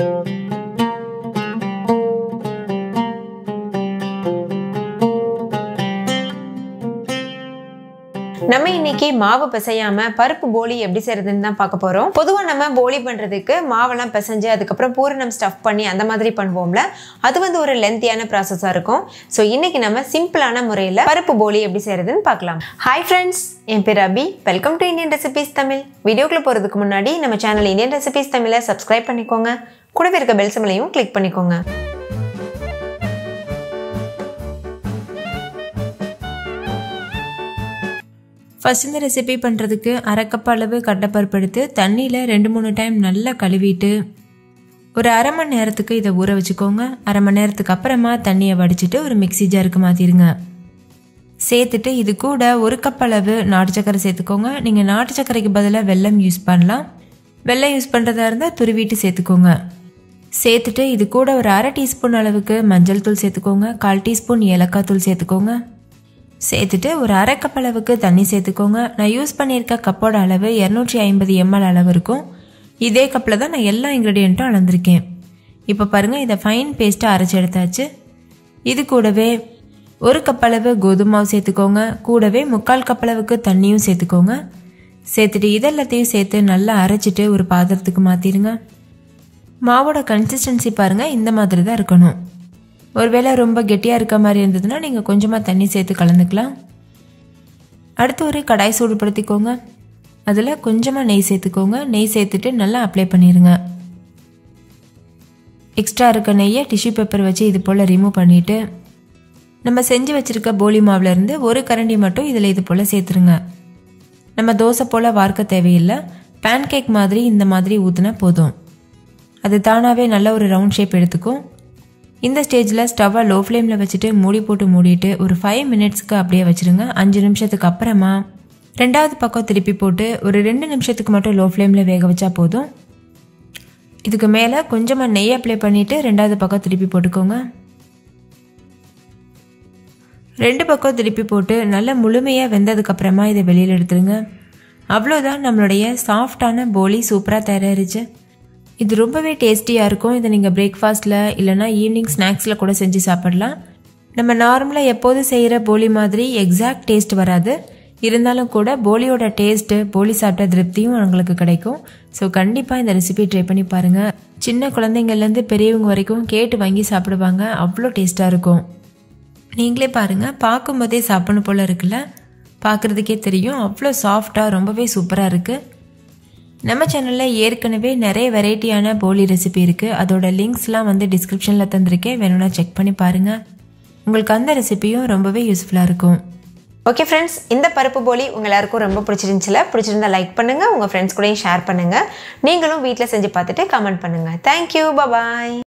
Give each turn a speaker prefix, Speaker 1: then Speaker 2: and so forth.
Speaker 1: நம்ம இன்னைக்கு மாவு பிசையாம பருப்பு போலி எப்படி செய்யறதுன்னு தான் பார்க்க போறோம் பொதுவாக நம்ம போலி பண்றதுக்கு மாவெல்லாம் பிசைஞ்சு அதுக்கப்புறம் பூரணம் ஸ்டஃப் பண்ணி அந்த மாதிரி பண்ணுவோம்ல அது வந்து ஒரு லென்த்தியான ப்ராசஸாக இருக்கும் ஸோ இன்னைக்கு நம்ம சிம்பிளான முறையில் பருப்பு போலி எப்படி செய்யறதுன்னு பார்க்கலாம் ஹாய் ஃப்ரெண்ட்ஸ் என் பேர் Abhi welcome to Indian recipes Tamil வீடியோக்குள்ள போகிறதுக்கு முன்னாடி நம்ம சேனல் இந்தியன் ரெசிபீஸ் தமிழை சப்ஸ்கிரைப் பண்ணிக்கோங்க கூடவே இருக்க பெல் சிம்லையும் கிளிக் பண்ணிக்கோங்க
Speaker 2: ஃபஸ்ட் இந்த ரெசிபி பண்ணுறதுக்கு அரை கப் அளவு கடலைப்பருப்பு எடுத்து தண்ணியில் ரெண்டு மூணு டைம் நல்லா கழுவிட்டு ஒரு அரை மணி நேரத்துக்கு இதை ஊற வச்சுக்கோங்க அரை மணி நேரத்துக்கு அப்புறமா தண்ணியை வடிச்சிட்டு ஒரு மிக்சி ஜாருக்கு மாற்றிடுங்க சேர்த்துட்டு இது கூட ஒரு கப் அளவு நாட்டு சக்கரை சேர்த்துக்கோங்க நீங்கள் நாட்டு சக்கரைக்கு பதிலாக வெல்லம் யூஸ் பண்ணலாம் வெல்லம் யூஸ் பண்ணுறதா இருந்தால் துருவிட்டு சேர்த்துக்கோங்க சேர்த்துட்டு இது கூட ஒரு அரை டீஸ்பூன் அளவுக்கு மஞ்சள் தூள் சேர்த்துக்கோங்க கால் டீஸ்பூன் ஏலக்காய் தூள் சேர்த்துக்கோங்க சேர்த்துட்டு ஒரு அரை கப் அளவுக்கு தண்ணி சேர்த்துக்கோங்க நான் யூஸ் பண்ணியிருக்க கப்போட அளவு இரநூற்றி ஐம்பது எம்எல் அளவு இருக்கும் இதே கப்பில் தான் நான் எல்லா இன்க்ரீடியண்ட்டும் அளந்திருக்கேன் இப்போ பாருங்கள் இதை ஃபைன் பேஸ்ட்டாக அரைச்சி எடுத்தாச்சு இது கூடவே ஒரு கப் அளவு கோதுமை மாவு சேர்த்துக்கோங்க கூடவே முக்கால் கப் அளவுக்கு தண்ணியும் சேர்த்துக்கோங்க சேர்த்துட்டு இதெல்லாத்தையும் சேர்த்து நல்லா அரைச்சிட்டு ஒரு பாத்திரத்துக்கு மாற்றிடுங்க மாவோட கன்சிஸ்டன்சி பாருங்கள் இந்த மாதிரி தான் இருக்கணும் ஒருவேளை ரொம்ப கெட்டியாக இருக்க மாதிரி இருந்ததுன்னா நீங்கள் கொஞ்சமாக தண்ணி சேர்த்து கலந்துக்கலாம் அடுத்து ஒரு கடாய் சூடுபடுத்திக்கோங்க அதில் கொஞ்சமாக நெய் சேர்த்துக்கோங்க நெய் சேர்த்துட்டு நல்லா அப்ளை பண்ணிடுங்க எக்ஸ்ட்ரா இருக்க நெய்யை டிஷ்யூ பேப்பர் வச்சு இது போல் ரிமூவ் பண்ணிவிட்டு நம்ம செஞ்சு வச்சுருக்க போலி மாவுலேருந்து ஒரு கரண்டி மட்டும் இதில் இது போல் சேர்த்துருங்க நம்ம தோசை போல் வார்க்க தேவையில்லை பேன் கேக் மாதிரி இந்த மாதிரி ஊற்றினா போதும் அது தானாகவே நல்ல ஒரு ரவுண்ட் ஷேப் எடுத்துக்கும் இந்த ஸ்டேஜில் ஸ்டவ்வை லோ ஃப்ளேமில் வச்சுட்டு மூடி போட்டு மூடிட்டு ஒரு ஃபைவ் மினிட்ஸ்க்கு அப்படியே வச்சுருங்க அஞ்சு நிமிஷத்துக்கு அப்புறமா ரெண்டாவது பக்கம் திருப்பி போட்டு ஒரு ரெண்டு நிமிஷத்துக்கு மட்டும் லோ ஃப்ளேமில் வேக வச்சா போதும் இதுக்கு மேலே கொஞ்சமாக நெய் அப்ளை பண்ணிவிட்டு ரெண்டாவது பக்கம் திருப்பி போட்டுக்கோங்க ரெண்டு பக்கம் திருப்பி போட்டு நல்லா முழுமையாக வெந்ததுக்கப்புறமா இதை வெளியில் எடுத்துருங்க அவ்வளோதான் நம்மளுடைய சாஃப்டான போலி சூப்பராக தயாரிச்சு இது ரொம்பவே டேஸ்டியாக இருக்கும் இதை நீங்கள் பிரேக்ஃபாஸ்ட்டில் இல்லைனா ஈவினிங் ஸ்நாக்ஸில் கூட செஞ்சு சாப்பிடலாம் நம்ம நார்மலாக எப்போதும் செய்கிற போலி மாதிரி எக்ஸாக்ட் டேஸ்ட் வராது இருந்தாலும் கூட போலியோட டேஸ்ட்டு போலி சாப்பிட்ட திருப்தியும் உங்களுக்கு கிடைக்கும் ஸோ கண்டிப்பாக இந்த ரெசிபி ட்ரை பண்ணி பாருங்கள் சின்ன குழந்தைங்கள்லேருந்து பெரியவங்க வரைக்கும் கேட்டு வாங்கி சாப்பிடுவாங்க அவ்வளோ டேஸ்ட்டாக இருக்கும் நீங்களே பாருங்கள் பார்க்கும்போதே சாப்பிடணும் போல் இருக்குல்ல பார்க்குறதுக்கே தெரியும் அவ்வளோ சாஃப்டாக ரொம்பவே சூப்பராக இருக்குது நம்ம சேனலில் ஏற்கனவே நிறைய வெரைட்டியான போலி ரெசிபி இருக்குது அதோட லிங்க்ஸ்லாம் வந்து டிஸ்கிரிப்ஷனில் தந்திருக்கேன் வேணும்னா செக் பண்ணி பாருங்கள் உங்களுக்கு அந்த ரெசிபியும் ரொம்பவே யூஸ்ஃபுல்லாக இருக்கும்
Speaker 1: ஓகே ஃப்ரெண்ட்ஸ் இந்த பருப்பு போலி உங்க எல்லாருக்கும் ரொம்ப பிடிச்சிருந்துச்சுல பிடிச்சிருந்தா லைக் பண்ணுங்க உங்க ஃப்ரெண்ட்ஸ் கூடயும் ஷேர் பண்ணுங்க நீங்களும் வீட்டில் செஞ்சு பார்த்துட்டு கமெண்ட் பண்ணுங்க தேங்க்யூ பபாய்